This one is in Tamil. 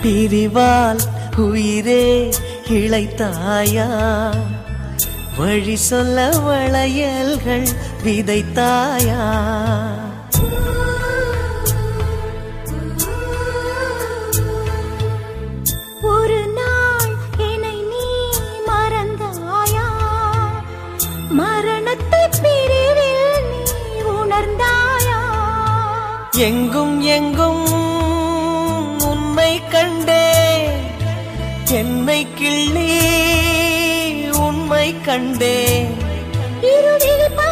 பிரிவால் உயிரே இழைத்தாயா வழி சொல்ல வளையல்கள் விதைத்தாயா ஒரு நாள் என்னை நீ மறந்தாயா மரணத்தை பிரிவில் நீ உணர்ந்தாயா எங்கும் எங்கும் உன்னை கண்டே என்னை கிள்ளி உண்மை கண்டே இருளில் ப